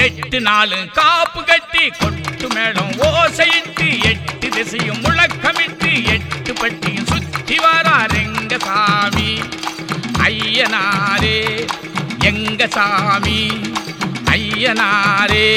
எட்டு நாளும் காப்பு கட்டி கொட்டு மேளம் ஓசையிட்டு எட்டு திசையும் முழக்கமிட்டு எட்டு பட்டியும் சுத்தி வாரார் எங்க சாமி ஐயனாரே எங்க சாமி ஐயனாரே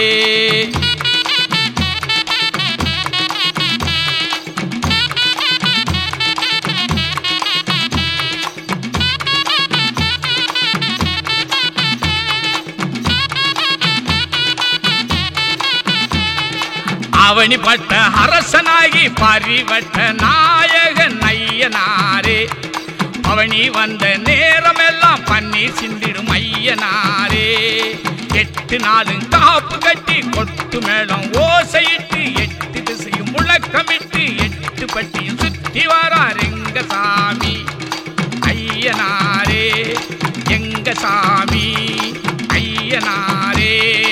அவனி பட்ட அரசனாகி பரிவட்ட நாயகன் ஐயனாரே அவனி வந்த நேரமெல்லாம் பன்னீர் சிந்திடும் ஐயனாரே எட்டு நாளும் காப்பு கட்டி கொட்டு மேளம் ஓசையிட்டு எட்டு திசையும் முழக்கமிட்டு எட்டு பட்டியும் சுத்தி வாரார் எங்க சாமி ஐயனாரே எங்க சாமி ஐயனாரே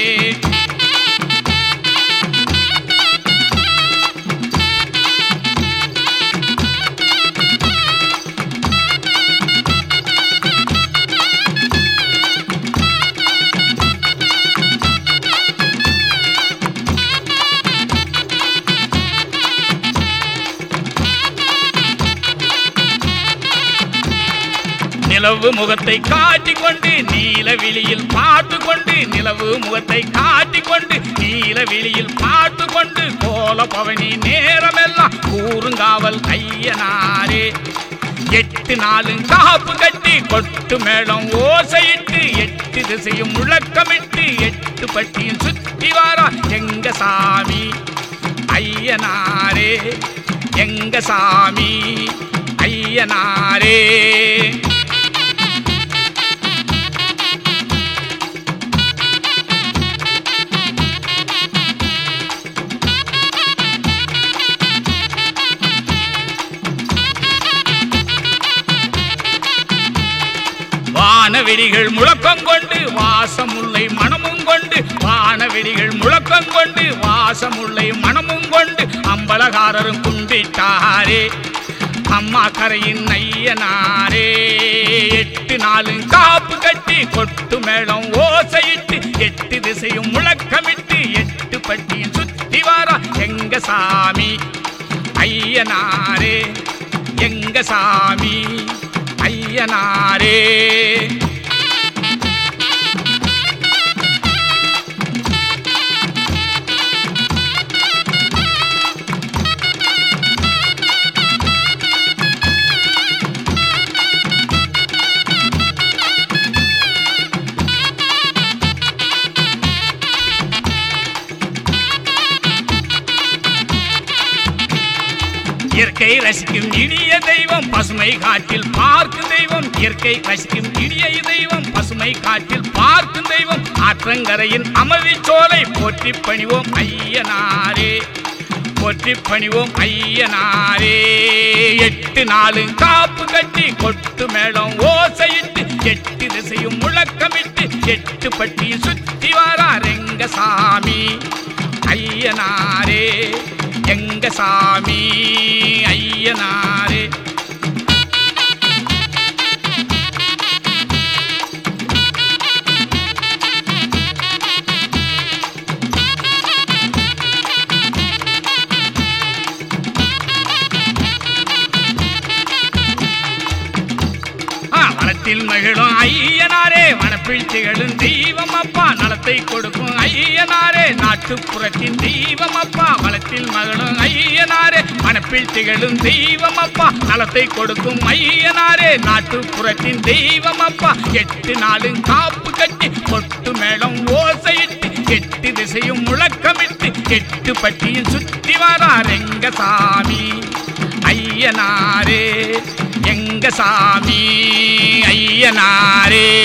நிலவு முகத்தை காட்டிக்கொண்டு நீலவிழியில் பாட்டு கொண்டு நிலவு முகத்தை காட்டிக்கொண்டு நீலவிழியில் பாட்டு கொண்டு கோல பவனி நேரமெல்லாம் கூறுங்காவல் ஐயனாரே எட்டு நாளும் காப்பு கட்டி கொட்டு மேளம் ஓசையிட்டு எட்டு திசையும் முழக்கமிட்டு எட்டு பட்டியும் சுத்தி வாரா எங்க சாமி ஐயனாரே எங்க சாமி ஐயனாரே வானவெடிகள் முழக்கம் கொண்டு வாசமுல்லை மனமும் கொண்டு வானவெடிகள் முழக்கம் கொண்டு வாசமுல்லை மனமும் கொண்டு அம்பலகாரரும் கும்பிட்டாரே அம்மா கரையின் ஐயனாரே எட்டு நாளும் காப்பு கட்டி கொட்டு மேளம் ஓசையிட்டு எட்டு திசையும் முழக்கமிட்டு எட்டு பட்டியும் சுத்தி வாரா எங்க சாமி ஐயனாரே எங்க சாமி ஐயனாரே இயற்கை ரசிக்கும் இனிய தெய்வம் பசுமை காட்டில் பார்க்கும் தெய்வம் இயற்கை ரசிக்கும் இனிய தெய்வம் பசுமை காட்டில் பார்க்கும் தெய்வம் ஆற்றங்கரையின் அமர்வி சோலை போற்றி பணிவோம் ஐயனாரே போற்றி பணிவோம் ஐயனாரே எட்டு நாளும் காப்பு கட்டி கொட்டு மேளம் ஓசையிட்டு எட்டு திசையும் முழக்கமிட்டு எட்டு பட்டியும் சுத்தி வாரார் எங்க சாமி ஐயனாரே எங்க சாமி ஐயனாரே ஆ, வனத்தில் மகிழும் ஐயனாரே வனப்பில் திகழும் தெய்வம் அப்பா நலத்தை கொடுக்கும் ஐயனாரே நாட்டுப்புறத்தின் தெய்வம் அப்பா வனத்தில் மகிழும் ஐயனாரே வனப்பில் திகழும் தெய்வம் அப்பா நலத்தை கொடுக்கும் ஐயனாரே நாட்டுப்புறத்தின் தெய்வம் அப்பா எட்டு நாளும் காப்பு கட்டி கொட்டு மேளம் ஓசையிட்டு எட்டு திசையும் முழக்கமிட்டு எட்டு பட்டியும் சுத்தி வாரார் எங்க சாமி ஐயனாரே எங்க சாமி ஐயனாரே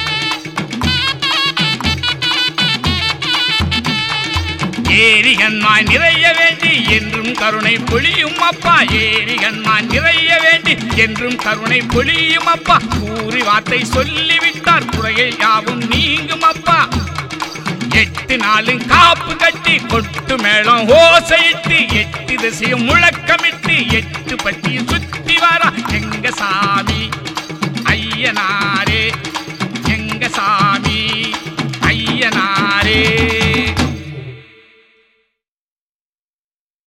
ஏரிகன்மா கண்மாய் நிறைய வேண்டி என்றும் கருணை பொழியும் அப்பா ஏரி கண்மாய் நிறைய வேண்டி என்றும் கருணை பொழியும் அப்பா கூறி வார்த்தை சொல்லிவிட்டார் குறைகள் யாவும் நீங்கும் அப்பா எட்டு நாளும் காப்பு கட்டி கொட்டு மேளம் ஓசையிட்டு எட்டு திசையும் முழக்கமிட்டு எட்டு பட்டியும் சுத்தி வரா எங்க சாமி ஐயனாரே எங்க சாமி ஐயனாரே